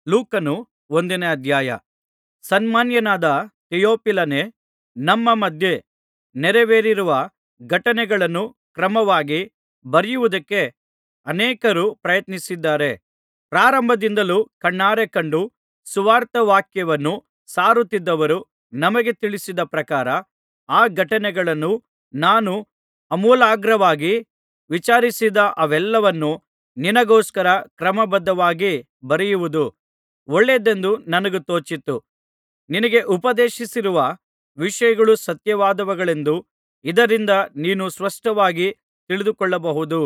ಲೂಕನು ಒಂದನೇ ಅಧ್ಯಾಯ ಸನ್ಮಾನ್ಯನಾದ ಥೆಯೋಫಿಲನೇ ನಮ್ಮ ಮಧ್ಯೆ ನೆರವೇರಿರುವ ಘಟನೆಗಳನ್ನು ಕ್ರಮವಾಗಿ ಬರೆಯುವುದಕ್ಕೆ ಅನೇಕರು ಪ್ರಯತ್ನಿಸಿದ್ದಾರೆ ಪ್ರಾರಂಭದಿಂದಲೂ ಕಣ್ಣಾರೆ ಕಂಡು ಸುವಾರ್ತಾವಾಕ್ಯವನ್ನು ಸಾರುತ್ತಿದ್ದವರು ನಮಗೆ ತಿಳಿಸಿದ ಪ್ರಕಾರ ಆ ಘಟನೆಗಳನ್ನು ನಾನು ಆಮೂಲಾಗ್ರವಾಗಿ ವಿಚಾರಿಸಿದ ಅವೆಲ್ಲವನ್ನೂ ನಿನಗೋಸ್ಕರ ಕ್ರಮಬದ್ಧವಾಗಿ ಬರೆಯುವುದು ಒಳ್ಳೆಯದೆಂದು ನನಗೆ ತೋಚಿತು ನಿನಗೆ ಉಪದೇಶಿಸಿರುವ ವಿಷಯಗಳು ಸತ್ಯವಾದವುಗಳೆಂದು ಇದರಿಂದ ನೀನು ಸ್ಪಷ್ಟವಾಗಿ ತಿಳಿದುಕೊಳ್ಳಬಹುದು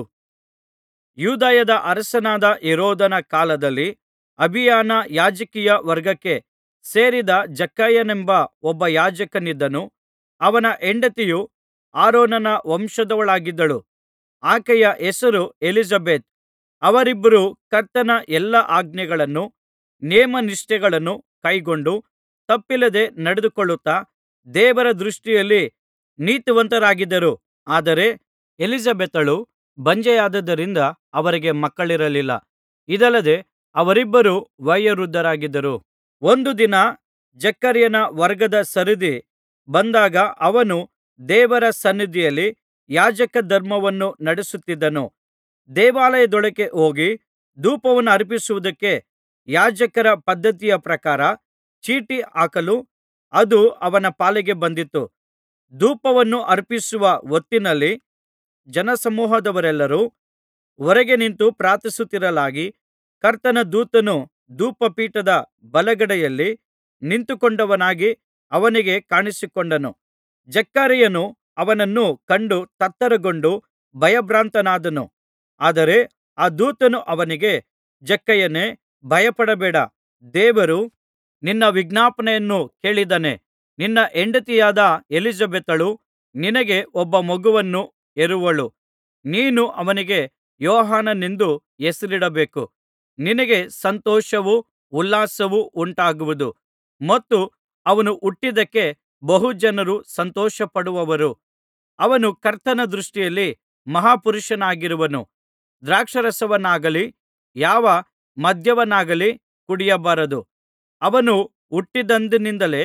ಯೂದಾಯದ ಅರಸನಾದ ಹೆರೋದನ ಕಾಲದಲ್ಲಿ ಅಬಿಯನ ಯಾಜಕೀಯ ವರ್ಗಕ್ಕೆ ಸೇರಿದ ಜಕ್ಕಯ್ಯನೆಂಬ ಒಬ್ಬ ಯಾಜಕನಿದ್ದನು ಅವನ ಹೆಂಡತಿಯು ಆರೋನನ ವಂಶದವಳಾಗಿದ್ದಳು ಆಕೆಯ ಹೆಸರು ಎಲಿಸಬೆತ್ ಅವರಿಬ್ಬರೂ ಕರ್ತನ ಎಲ್ಲಾ ಆಜ್ಞೆಗಳನ್ನೂ ನೇಮನಿಷ್ಠೆಗಳನ್ನೂ ಕೈಕೊಂಡು ತಪ್ಪಿಲ್ಲದೆ ನಡೆದುಕೊಳ್ಳುತ್ತಾ ದೇವರ ದೃಷ್ಟಿಯಲ್ಲಿ ನೀತಿವಂತರಾಗಿದ್ದರು ಆದರೆ ಎಲಿಸಬೆತಳು ಬಂಜೆಯಾದ್ದರಿಂದ ಅವರಿಗೆ ಮಕ್ಕಳಿರಲಿಲ್ಲ ಇದಲ್ಲದೆ ಅವರಿಬ್ಬರೂ ವಯೋವೃದ್ಧರಾಗಿದ್ದರು ಒಂದು ದಿನ ಜಕರ್ಯನ ವರ್ಗದ ಸರದಿ ಬಂದಾಗ ಅವನು ದೇವರ ಸನ್ನಿಧಿಯಲ್ಲಿ ಯಾಜಕಧರ್ಮವನ್ನು ನಡೆಸುತ್ತಿದ್ದನು ದೇವಾಲಯದೊಳಕ್ಕೆ ಹೋಗಿ ಧೂಪವನ್ನರ್ಪಿಸುವುದಕ್ಕೆ ಯಾಜಕರ ಪದ್ಧತಿಯ ಪ್ರಕಾರ ಚೀಟಿ ಹಾಕಲು ಅದು ಅವನ ಪಾಲಿಗೆ ಬಂದಿತು ಧೂಪವನ್ನು ಅರ್ಪಿಸುವ ಹೊತ್ತಿನಲ್ಲಿ ಜನಸಮೂಹದವರೆಲ್ಲರೂ ಹೊರಗೆ ನಿಂತು ಪ್ರಾರ್ಥಿಸುತ್ತಿರಲಾಗಿ ಕರ್ತನ ದೂತನು ಧೂಪಪೀಠದ ಬಲಗಡೆಯಲ್ಲಿ ನಿಂತುಕೊಂಡವನಾಗಿ ಅವನಿಗೆ ಕಾಣಿಸಿಕೊಂಡನು ಜಕರ್ಯನು ಅವನನ್ನು ಕಂಡು ತತ್ತರಗೊಂಡು ಭಯಭ್ರಾಂತನಾದನು ಆದರೆ ಆ ದೂತನು ಅವನಿಗೆ ಜಕ್ಕಯ್ಯನೇ ಭಯಪಡಬೇಡ ದೇವರು ನಿನ್ನ ವಿಜ್ಞಾಪನೆಯನ್ನು ಕೇಳಿದ್ದಾನೆ ನಿನ್ನ ಹೆಂಡತಿಯಾದ ಎಲಿಸಬೆತಳು ನಿನಗೆ ಒಬ್ಬ ಮಗನನ್ನು ಹೆರುವಳು ನೀನು ಅವನಿಗೆ ಯೋಹಾನನೆಂದು ಹೆಸರಿಡಬೇಕು ನಿನಗೆ ಸಂತೋಷವೂ ಉಲ್ಲಾಸವೂ ಉಂಟಾಗುವುದು ಮತ್ತು ಅವನು ಹುಟ್ಟಿದ್ದಕ್ಕೆ ಬಹು ಜನರು ಸಂತೋಷಪಡುವರು ಅವನು ಕರ್ತನ ದೃಷ್ಟಿಯಲ್ಲಿ ಮಹಾಪುರುಷನಾಗಿರುವನು ದ್ರಾಕ್ಷಾರಸವನ್ನಾಗಲಿ ಯಾವ ಮದ್ಯವನ್ನಾಗಲಿ ಕುಡಿಯಬಾರದು ಅವನು ಹುಟ್ಟಿದಂದಿನಿಂದಲೇ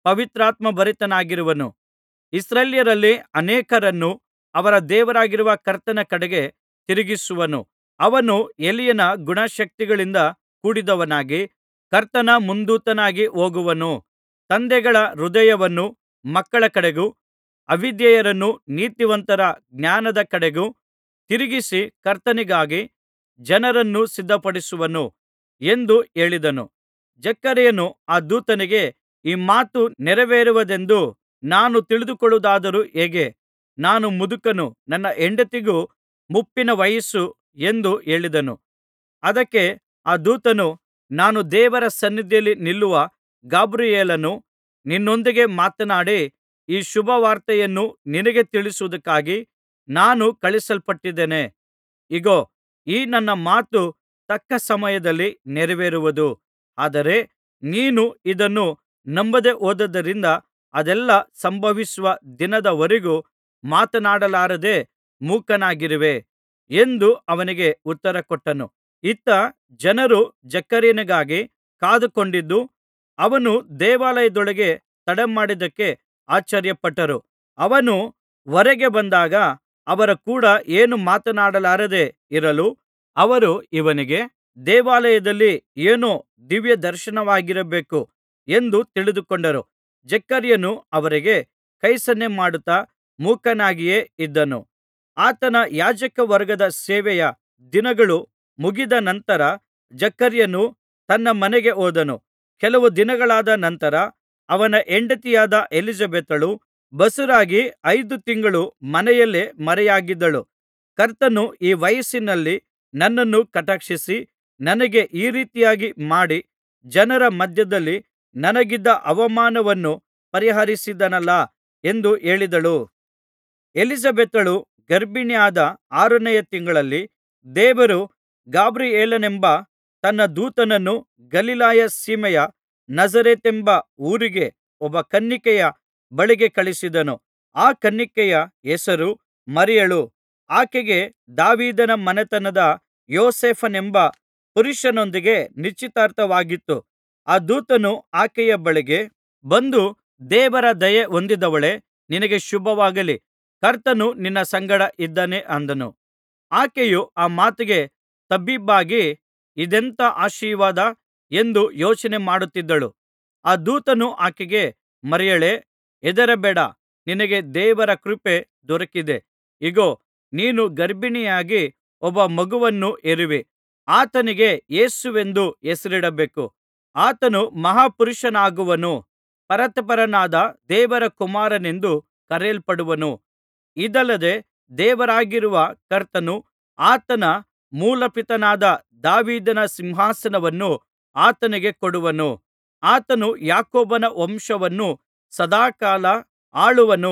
ಪವಿತ್ರಾತ್ಮಭರಿತನಾಗಿರುವನು ಇಸ್ರಾಯೇಲ್ಯರಲ್ಲಿ ಅನೇಕರನ್ನು ಅವರ ದೇವರಾಗಿರುವ ಕರ್ತನ ಕಡೆಗೆ ತಿರುಗಿಸುವನು ಅವನು ಎಲೀಯನ ಗುಣಶಕ್ತಿಗಳಿಂದ ಕೂಡಿದವನಾಗಿ ಕರ್ತನ ಮುಂದೂತನಾಗಿ ಹೋಗುವನು ತಂದೆಗಳ ಹೃದಯವನ್ನು ಮಕ್ಕಳ ಕಡೆಗೂ ಅವಿಧೇಯರನ್ನು ನೀತಿವಂತರ ಜ್ಞಾನದ ಕಡೆಗೂ ತಿರುಗಿಸಿ ಕರ್ತನಿಗಾಗಿ ಜನರನ್ನು ಸಿದ್ಧಪಡಿಸುವನು ಎಂದು ಹೇಳಿದನು ಜಕರ್ಯನು ಆ ದೂತನಿಗೆ ಈ ಮಾತು ನೆರವೇರುವುದೆಂದು ನಾನು ತಿಳಿದುಕೊಳ್ಳುವುದಾದರೂ ಹೇಗೆ ನಾನು ಮುದುಕನು ನನ್ನ ಹೆಂಡತಿಗೂ ಮುಪ್ಪಿನ ವಯಸ್ಸು ಎಂದು ಹೇಳಿದನು ಅದಕ್ಕೆ ಆ ದೂತನು ನಾನು ದೇವರ ಸನ್ನಿಧಿಯಲ್ಲಿ ನಿಲ್ಲುವ ಗಾಬ್ರಿಯೇಲನು ನಿನ್ನೊಂದಿಗೆ ಮಾತನಾಡಿ ಈ ಶುಭವಾರ್ತೆಯನ್ನು ನಿನಗೆ ತಿಳಿಸುವುದಕ್ಕಾಗಿ ನಾನು ಕಳುಹಿಸಲ್ಪಟ್ಟಿದ್ದೇನೆ ಇಗೋ ಈ ನನ್ನ ಮಾತು ತಕ್ಕ ಸಮಯದಲ್ಲಿ ನೆರವೇರುವುದು ಆದರೆ ನೀನು ಇದನ್ನು ನಂಬದೆ ಹೋದದ್ದರಿಂದ ಅದೆಲ್ಲಾ ಸಂಭವಿಸುವ ದಿನದವರೆಗೂ ಮಾತನಾಡಲಾರದೆ ಮೂಕನಾಗಿರುವೆ ಎಂದು ಅವನಿಗೆ ಉತ್ತರಕೊಟ್ಟನು ಇತ್ತ ಜನರು ಜಕರ್ಯನಿಗಾಗಿ ಕಾದುಕೊಂಡಿದ್ದು ಅವನು ದೇವಾಲಯದೊಳಗೆ ತಡಮಾಡಿದ್ದಕ್ಕೆ ಆಶ್ಚರ್ಯಪಟ್ಟರು ಅವನು ಹೊರಗೆ ಬಂದಾಗ ಅವರ ಕೂಡ ಏನೂ ಮಾತನಾಡಲಾರದೆ ಇರಲು ಅವರು ಇವನಿಗೆ ದೇವಾಲಯದಲ್ಲಿ ಏನೋ ದಿವ್ಯದರ್ಶನವಾಗಿರಬೇಕು ಎಂದು ತಿಳಿದುಕೊಂಡರು ಜಕರ್ಯನು ಅವರಿಗೆ ಕೈಸನ್ನೆ ಮಾಡುತ್ತಾ ಮೂಕನಾಗಿಯೇ ಇದ್ದನು ಆತನ ಯಾಜಕವರ್ಗದ ಸೇವೆಯ ದಿನಗಳು ಮುಗಿದ ನಂತರ ಜಕರ್ಯನು ತನ್ನ ಮನೆಗೆ ಹೋದನು ಕೆಲವು ದಿನಗಳಾದ ನಂತರ ಅವನ ಹೆಂಡತಿಯಾದ ಎಲಿಸಬೆತಳು ಬಸುರಾಗಿ ಐದು ತಿಂಗಳು ಮನೆಯಲ್ಲೇ ಮರೆಯಾಗಿದ್ದಳು ಕರ್ತನು ಈ ವಯಸ್ಸಿನಲ್ಲಿ ನನ್ನನ್ನು ಕಟಾಕ್ಷಿಸಿ ನನಗೆ ಈ ರೀತಿಯಾಗಿ ಮಾಡಿ ಜನರ ಮಧ್ಯದಲ್ಲಿ ನನಗಿದ್ದ ಅವಮಾನವನ್ನು ಪರಿಹರಿಸಿದನಲ್ಲಾ ಎಂದು ಹೇಳಿದಳು ಎಲಿಸಬೆತಳು ಗರ್ಭಿಣಿಯಾದ ಆರನೆಯ ತಿಂಗಳಲ್ಲಿ ದೇವರು ಗಾಬ್ರಿಯೇಲನೆಂಬ ತನ್ನ ದೂತನನ್ನು ಗಲಿಲಾಯ ಸೀಮೆಯ ನಜರೇತೆಂಬ ಊರಿಗೆ ಒಬ್ಬ ಕನ್ನಿಕೆಯ ಬಳಿಗೆ ಕಳುಹಿಸಿದನು ಆ ಕನ್ನಿಕೆಯ ಹೆಸರು ಮರಿಯಳು ಆಕೆಗೆ ದಾವೀದನ ಮನೆತನದ ಯೋಸೇಫನೆಂಬ ಪುರುಷನೊಂದಿಗೆ ನಿಶ್ಚಿತಾರ್ಥವಾಗಿತ್ತು ಆ ದೂತನು ಆಕೆಯ ಬಳಿಗೆ ಬಂದು ದೇವರ ದಯೆ ಹೊಂದಿದವಳೇ ನಿನಗೆ ಶುಭವಾಗಲಿ ಕರ್ತನು ನಿನ್ನ ಸಂಗಡ ಇದ್ದಾನೆ ಅಂದನು ಆಕೆಯು ಆ ಮಾತಿಗೆ ತಬ್ಬಿಬ್ಬಾಗಿ ಇದೆಂಥ ಆಶೀರ್ವಾದ ಎಂದು ಯೋಚನೆ ಮಾಡುತ್ತಿದ್ದಳು ಆ ದೂತನು ಆಕೆಗೆ ಮರಿಯಳೇ ಹೆದರಬೇಡ ನಿನಗೆ ದೇವರ ಕೃಪೆ ದೊರಕಿದೆ ಇಗೋ ನೀನು ಗರ್ಭಿಣಿಯಾಗಿ ಒಬ್ಬ ಮಗನನ್ನು ಹೆರುವಿ ಆತನಿಗೆ ಯೇಸುವೆಂದು ಹೆಸರಿಡಬೇಕು ಆತನು ಮಹಾಪುರುಷನಾಗುವನು ಪರಾತ್ಪರನಾದ ದೇವರ ಕುಮಾರನೆಂದು ಕರೆಯಲ್ಪಡುವನು ಇದಲ್ಲದೆ ದೇವರಾಗಿರುವ ಕರ್ತನು ಆತನ ಮೂಲಪಿತನಾದ ದಾವೀದನ ಸಿಂಹಾಸನವನ್ನು ಆತನಿಗೆ ಕೊಡುವನು ಆತನು ಯಾಕೋಬನ ವಂಶವನ್ನು ಸದಾಕಾಲ ಆಳುವನು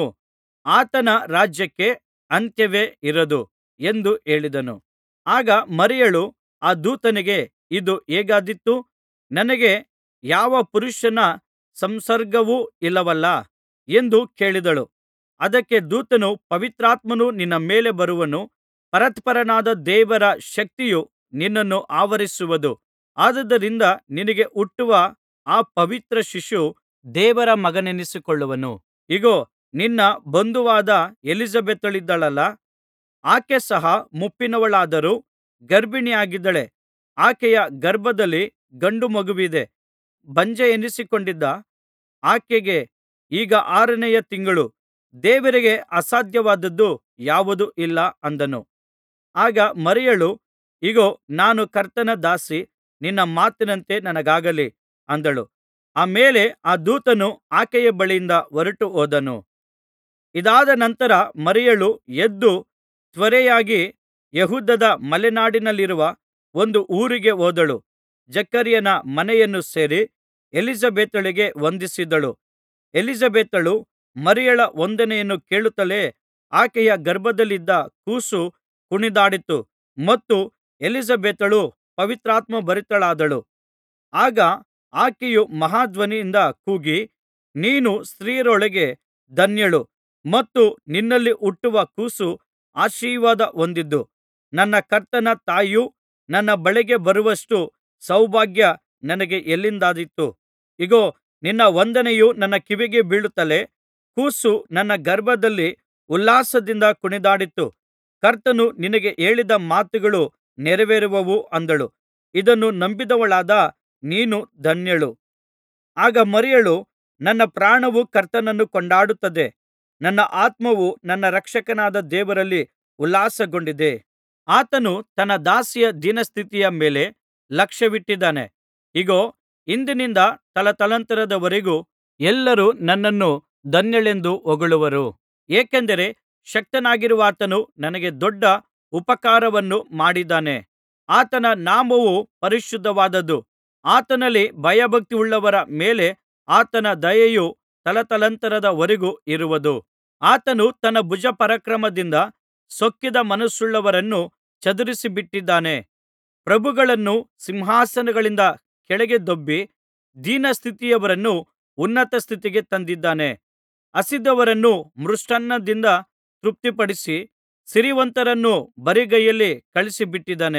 ಆತನ ರಾಜ್ಯಕ್ಕೆ ಅಂತ್ಯವೇ ಇರದು ಎಂದು ಹೇಳಿದನು ಆಗ ಮರಿಯಳು ಆ ದೂತನಿಗೆ ಇದು ಹೇಗಾದೀತು ನನಗೆ ಯಾವ ಪುರುಷನ ಸಂಸರ್ಗವೂ ಇಲ್ಲವಲ್ಲಾ ಎಂದು ಕೇಳಿದಳು ಅದಕ್ಕೆ ದೂತನು ಪವಿತ್ರಾತ್ಮನು ನಿನ್ನ ಮೇಲೆ ಬರುವನು ಪರಾತ್ಪರನಾದ ದೇವರ ಶಕ್ತಿಯು ನಿನ್ನನ್ನು ಆವರಿಸುವುದು ಆದುದರಿಂದ ನಿನಗೆ ಹುಟ್ಟುವ ಆ ಪವಿತ್ರ ಶಿಶು ದೇವರ ಮಗನೆನಿಸಿಕೊಳ್ಳುವನು ಇಗೋ ನಿನ್ನ ಬಂಧುವಾದ ಎಲಿಸಬೆತಳಿದ್ದಾಳಲ್ಲಾ ಆಕೆ ಸಹ ಮುಪ್ಪಿನವಳಾದರೂ ಗರ್ಭಿಣಿಯಾಗಿದ್ದಾಳೆ ಆಕೆಯ ಗರ್ಭದಲ್ಲಿ ಗಂಡು ಮಗುವಿದೆ ಬಂಜೆಯೆನಿಸಿಕೊಂಡಿದ್ದ ಆಕೆಗೆ ಈಗ ಆರನೆಯ ತಿಂಗಳು ದೇವರಿಗೆ ಅಸಾಧ್ಯವಾದದ್ದು ಯಾವುದೂ ಇಲ್ಲ ಅಂದನು ಆಗ ಮರಿಯಳು ಇಗೋ ನಾನು ಕರ್ತನ ದಾಸಿ ನಿನ್ನ ಮಾತಿನಂತೆ ನನಗಾಗಲಿ ಅಂದಳು ಆ ಮೇಲೆ ಆ ದೂತನು ಆಕೆಯ ಬಳಿಯಿಂದ ಹೊರಟು ಹೋದನು ಇದಾದ ನಂತರ ಮರಿಯಳು ಎದ್ದು ತ್ವರೆಯಾಗಿ ಯೆಹೂದದ ಮಲೆನಾಡಿನಲ್ಲಿರುವ ಒಂದು ಊರಿಗೆ ಹೋದಳು ಜಕರ್ಯನ ಮನೆಯನ್ನು ಸೇರಿ ಎಲಿಸಬೇತಳಿಗೆ ವಂದಿಸಿದಳು ಎಲಿಸಬೇತಳು ಮರಿಯಳ ವಂದನೆಯನ್ನು ಕೇಳುತ್ತಲೇ ಆಕೆಯ ಗರ್ಭದಲ್ಲಿದ್ದ ಕೂಸು ಕುಣಿದಾಡಿತು ಮತ್ತು ಎಲಿಸಬೇತಳು ಪವಿತ್ರಾತ್ಮಭರಿತಳಾದಳು ಆಗ ಆಕೆಯು ಮಹಾಧ್ವನಿಯಿಂದ ಕೂಗಿ ನೀನು ಸ್ತ್ರೀಯರೊಳಗೆ ಧನ್ಯಳು ಮತ್ತು ನಿನ್ನಲ್ಲಿ ಹುಟ್ಟುವ ಕೂಸು ಆಶೀರ್ವಾದ ಹೊಂದಿದ್ದು ನನ್ನ ಕರ್ತನ ತಾಯಿಯು ನನ್ನ ಬಳಿಗೆ ಬರುವಷ್ಟು ಸೌಭಾಗ್ಯ ನನಗೆ ಎಲ್ಲಿಂದಾದೀತು ಇಗೋ ನಿನ್ನ ವಂದನೆಯು ನನ್ನ ಕಿವಿಗೆ ಬೀಳುತ್ತಲೇ ಕೂಸು ನನ್ನ ಗರ್ಭದಲ್ಲಿ ಉಲ್ಲಾಸದಿಂದ ಕುಣಿದಾಡಿತು ಕರ್ತನು ನಿನಗೆ ಹೇಳಿದ ಮಾತುಗಳು ನೆರವೇರುವವು ಅಂದಳು ಇದನ್ನು ನಂಬಿದವಳಾದ ನೀನು ಧನ್ಯಳು ಆಗ ಮರಿಯಳು ನನ್ನ ಪ್ರಾಣವು ಕರ್ತನನ್ನು ಕೊಂಡಾಡುತ್ತದೆ ನನ್ನ ಆತ್ಮವು ನನ್ನ ರಕ್ಷಕನಾದ ದೇವರಲ್ಲಿ ಉಲ್ಲಾಸಗೊಂಡಿದೆ ಆತನು ತನ್ನ ದಾಸಿಯ ದೀನಸ್ಥಿತಿಯ ಮೇಲೆ ಲಕ್ಷ್ಯವಿಟ್ಟಿದ್ದಾನೆ ಇಗೋ ಇಂದಿನಿಂದ ತಲತಲಾಂತರದವರೆಗೂ ಎಲ್ಲರೂ ನನ್ನನ್ನು ಧನ್ಯಳೆಂದು ಹೊಗಳುವರು ಏಕೆಂದರೆ ಶಕ್ತನಾಗಿರುವಾತನು ನನಗೆ ದೊಡ್ಡ ಉಪಕಾರವನ್ನು ಮಾಡಿದ್ದಾನೆ ಆತನ ನಾಮವು ಪರಿಶುದ್ಧವಾದದ್ದು ಆತನಲ್ಲಿ ಭಯಭಕ್ತಿಯುಳ್ಳವರ ಮೇಲೆ ಆತನ ದಯೆಯು ತಲತಲಾಂತರದವರೆಗೂ ಇರುವುದು ಆತನು ತನ್ನ ಭುಜಪರಾಕ್ರಮದಿಂದ ಸೊಕ್ಕಿದ ಮನಸ್ಸುಳ್ಳವರನ್ನು ಚದುರಿಸಿಬಿಟ್ಟಿದ್ದಾನೆ ಪ್ರಭುಗಳನ್ನು ಸಿಂಹಾಸನಗಳಿಂದ ಕೆಳಗೆ ದೊಬ್ಬಿ ದೀನಸ್ಥಿತಿಯವರನ್ನು ಉನ್ನತ ಸ್ಥಿತಿಗೆ ತಂದಿದ್ದಾನೆ ಹಸಿದವರನ್ನು ಮೃಷ್ಟಾನ್ನದಿಂದ ತೃಪ್ತಿಪಡಿಸಿ ಸಿರಿವಂತರನ್ನು ಬರಿಗೈಯಲ್ಲಿ ಕಳುಹಿಸಿಬಿಟ್ಟಿದ್ದಾನೆ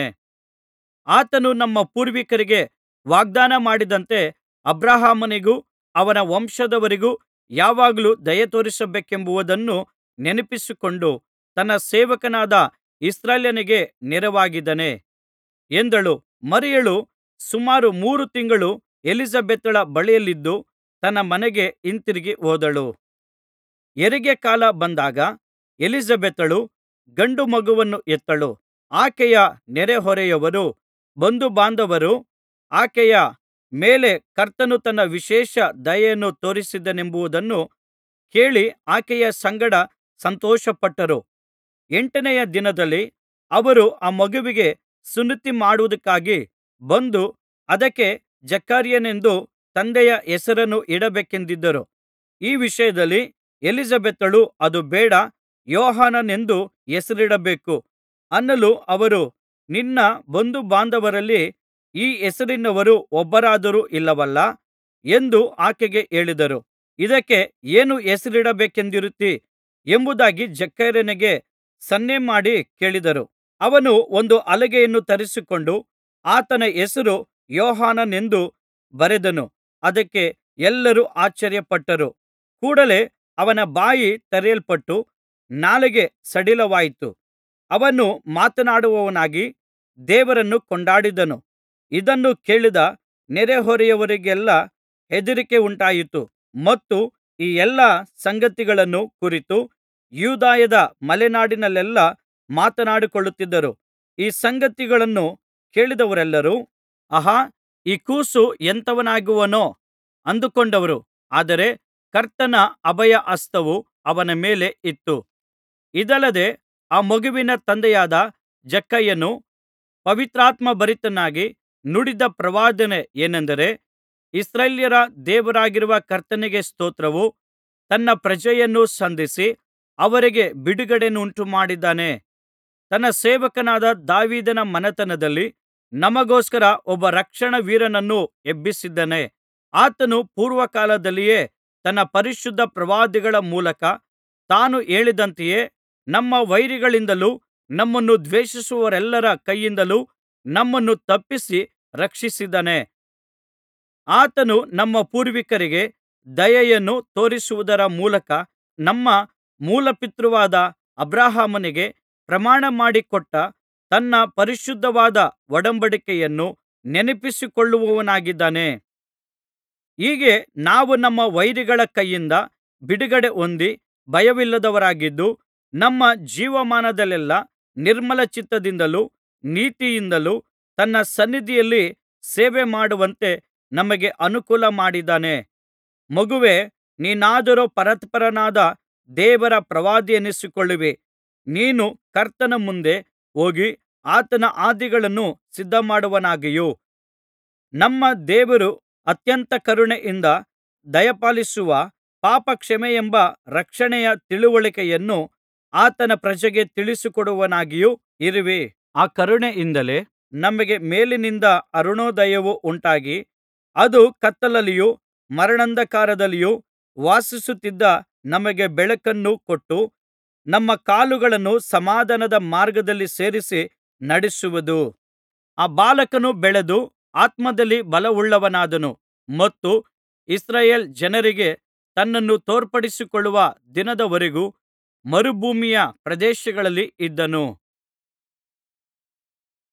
ಆತನು ನಮ್ಮ ಪೂರ್ವಿಕರಿಗೆ ವಾಗ್ದಾನ ಮಾಡಿದಂತೆ ಅಬ್ರಹಾಮನಿಗೂ ಅವನ ವಂಶದವರಿಗೂ ಯಾವಾಗಲೂ ದಯೆತೋರಿಸಬೇಕೆಂಬುದನ್ನು ನೆನಪಿಸಿಕೊಂಡು ತನ್ನ ಸೇವಕನಾದ ಇಸ್ರಾಯೇಲನಿಗೆ ನೆರವಾಗಿದ್ದಾನೆ ಎಂದಳು ಮರಿಯಳು ಸುಮಾರು ಮೂರು ತಿಂಗಳು ಎಲಿಸಬೇತಳ ಬಳಿಯಲ್ಲಿದ್ದು ತನ್ನ ಮನೆಗೆ ಹಿಂತಿರುಗಿ ಹೋದಳು ಹೆರಿಗೆ ಕಾಲ ಬಂದಾಗ ಎಲಿಸಬೇತಳು ಗಂಡು ಮಗುವನ್ನು ಹೆತ್ತಳು ಆಕೆಯ ನೆರೆಹೊರೆಯವರೂ ಬಂಧುಬಾಂಧವರೂ ಆಕೆಯ ಮೇಲೆ ಕರ್ತನು ತನ್ನ ವಿಶೇಷ ದಯೆಯನ್ನು ತೋರಿಸಿದನೆಂಬುದನ್ನು ಕೇಳಿ ಆಕೆಯ ಸಂಗಡ ಸಂತೋಷಪಟ್ಟರು ಎಂಟನೆಯ ದಿನದಲ್ಲಿ ಅವರು ಆ ಮಗುವಿಗೆ ಸುನ್ನತಿಮಾಡುವುದಕ್ಕಾಗಿ ಬಂದು ಅದಕ್ಕೆ ಜಕರ್ಯನೆಂದು ತಂದೆಯ ಹೆಸರನ್ನು ಇಡಬೇಕೆಂದಿದ್ದರು ಈ ವಿಷಯದಲ್ಲಿ ಎಲಿಸಬೇತಳು ಅದು ಬೇಡ ಯೋಹಾನನೆಂದು ಹೆಸರಿಡಬೇಕು ಅನ್ನಲು ಅವರು ನಿನ್ನ ಬಂಧುಬಾಂಧವರಲ್ಲಿ ಈ ಹೆಸರಿನವರು ಒಬ್ಬರಾದರೂ ಇಲ್ಲವಲ್ಲಾ ಎಂದು ಆಕೆಗೆ ಹೇಳಿದರು ಇದಕ್ಕೆ ಏನು ಹೆಸರಿಡಬೇಕೆಂದಿರುತ್ತೀ ಎಂಬುದಾಗಿ ಜಕರ್ಯನಿಗೆ ಸನ್ನೆಮಾಡಿ ಕೇಳಿದರು ಅವನು ಒಂದು ಹಲಗೆಯನ್ನು ತರಿಸಿಕೊಂಡು ಆತನ ಹೆಸರು ಯೋಹಾನನೆಂದು ಬರೆದನು ಅದಕ್ಕೆ ಎಲ್ಲರೂ ಆಶ್ಚರ್ಯಪಟ್ಟರು ಕೂಡಲೆ ಅವನ ಬಾಯಿ ತೆರೆಯಲ್ಪಟ್ಟು ನಾಲಿಗೆ ಸಡಿಲವಾಯಿತು ಅವನು ಮಾತನಾಡುವವನಾಗಿ ದೇವರನ್ನು ಕೊಂಡಾಡಿದನು ಇದನ್ನು ಕೇಳಿದ ನೆರೆಹೊರೆಯವರಿಗೆಲ್ಲಾ ಹೆದರಿಕೆ ಉಂಟಾಯಿತು ಮತ್ತು ಈ ಎಲ್ಲಾ ಸಂಗತಿಗಳನ್ನು ಕುರಿತು ಯೂದಾಯದ ಮಲೆನಾಡಿನಲ್ಲೆಲ್ಲಾ ಮಾತನಾಡಿಕೊಳ್ಳುತ್ತಿದ್ದರು ಈ ಸಂಗತಿಗಳನ್ನು ಕೇಳಿದವರೆಲ್ಲರೂ ಆಹಾ ಈ ಕೂಸು ಎಂಥವನಾಗುವನೋ ಅಂದುಕೊಂಡರು ಆದರೆ ಕರ್ತನ ಅಭಯ ಹಸ್ತವು ಅವನ ಮೇಲೆ ಇತ್ತು ಇದಲ್ಲದೆ ಆ ಮಗುವಿನ ತಂದೆಯಾದ ಜಕ್ಕಯ್ಯನು ಪವಿತ್ರಾತ್ಮಭರಿತನಾಗಿ ನುಡಿದ ಪ್ರವಾದನೆ ಏನೆಂದರೆ ಇಸ್ರಾಯೇಲ್ಯರ ದೇವರಾಗಿರುವ ಕರ್ತನಿಗೆ ಸ್ತೋತ್ರವು ತನ್ನ ಪ್ರಜೆಯನ್ನು ಸಂಧಿಸಿ ಅವರಿಗೆ ಬಿಡುಗಡೆಯನ್ನುಂಟುಮಾಡಿದ್ದಾನೆ ತನ್ನ ಸೇವಕನಾದ ದಾವೀದನ ಮನೆತನದಲ್ಲಿ ನಮಗೋಸ್ಕರ ಒಬ್ಬ ರಕ್ಷಣಾ ವೀರನನ್ನು ಎಬ್ಬಿಸಿದ್ದಾನೆ ಆತನು ಪೂರ್ವಕಾಲದಲ್ಲಿಯೇ ತನ್ನ ಪರಿಶುದ್ಧ ಪ್ರವಾದಿಗಳ ಮೂಲಕ ತಾನು ಹೇಳಿದಂತೆಯೇ ನಮ್ಮ ವೈರಿಗಳಿಂದಲೂ ನಮ್ಮನ್ನು ದ್ವೇಷಿಸುವವರೆಲ್ಲರ ಕೈಯಿಂದಲೂ ನಮ್ಮನ್ನು ತಪ್ಪಿಸಿ ರಕ್ಷಿಸಿದ್ದಾನೆ ಆತನು ನಮ್ಮ ಪೂರ್ವಿಕರಿಗೆ ದಯೆಯನ್ನು ತೋರಿಸುವುದರ ಮೂಲಕ ನಮ್ಮ ಮೂಲಪಿತೃವಾದ ಅಬ್ರಹಾಮನಿಗೆ ಪ್ರಮಾಣಮಾಡಿ ಕೊಟ್ಟ ತನ್ನ ಪರಿಶುದ್ಧವಾದ ಒಡಂಬಡಿಕೆಯನ್ನು ನೆನಪಿಸಿಕೊಳ್ಳುವವನಾಗಿದ್ದಾನೆ ಹೀಗೆ ನಾವು ನಮ್ಮ ವೈರಿಗಳ ಕೈಯಿಂದ ಬಿಡುಗಡೆ ಹೊಂದಿ ಭಯವಿಲ್ಲದವರಾಗಿದ್ದು ನಮ್ಮ ಜೀವಮಾನದಲ್ಲೆಲ್ಲಾ ನಿರ್ಮಲಚಿತ್ತದಿಂದಲೂ ನೀತಿಯಿಂದಲೂ ತನ್ನ ಸನ್ನಿಧಿಯಲ್ಲಿ ಸೇವೆಮಾಡುವಂತೆ ನಮಗೆ ಅನುಕೂಲ ಮಾಡಿದ್ದಾನೆ ಮಗುವೇ ನೀನಾದರೋ ಪರಾತ್ಪರನಾದ ದೇವರ ಪ್ರವಾದಿಯೆನಿಸಿಕೊಳ್ಳುವಿ ನೀನು ಕರ್ತನ ಮುಂದೆ ಹೋಗಿ ಆತನ ಹಾದಿಗಳನ್ನು ಸಿದ್ಧಮಾಡುವವನಾಗಿಯೂ ನಮ್ಮ ದೇವರು ಅತ್ಯಂತ ಕರುಣೆಯಿಂದ ದಯಪಾಲಿಸುವ ಪಾಪಕ್ಷಮೆಯೆಂಬ ರಕ್ಷಣೆಯ ತಿಳಿವಳಿಕೆಯನ್ನು ಆತನ ಪ್ರಜೆಗೆ ತಿಳಿಸಿಕೊಡುವವನಾಗಿಯೂ ಇರುವಿ ಆ ಕರುಣೆಯಿಂದಲೇ ನಮಗೆ ಮೇಲಿನಿಂದ ಅರುಣೋದಯವು ಉಂಟಾಗಿ ಅದು ಕತ್ತಲಲ್ಲಿಯೂ ಮರಣಾಂಧಕಾರದಲ್ಲಿಯೂ ವಾಸಿಸುತ್ತಿದ್ದ ನಮಗೆ ಬೆಳಕನ್ನು ಕೊಟ್ಟು ನಮ್ಮ ಕಾಲುಗಳನ್ನು ಸಮಾಧಾನದ ಮಾರ್ಗದಲ್ಲಿ ಸೇರಿಸಿ ನಡೆಸುವುದು ಆ ಬಾಲಕನು ಬೆಳೆದು ಆತ್ಮದಲ್ಲಿ ಬಲವುಳ್ಳವನಾದನು ಮತ್ತು ಇಸ್ರಾಯೇಲ್ ಜನರಿಗೆ ತನ್ನನ್ನು ತೋರ್ಪಡಿಸಿಕೊಳ್ಳುವ ದಿನದವರೆಗೂ ಮರುಭೂಮಿಯ ಪ್ರದೇಶಗಳಲ್ಲಿ ಇದ್ದನು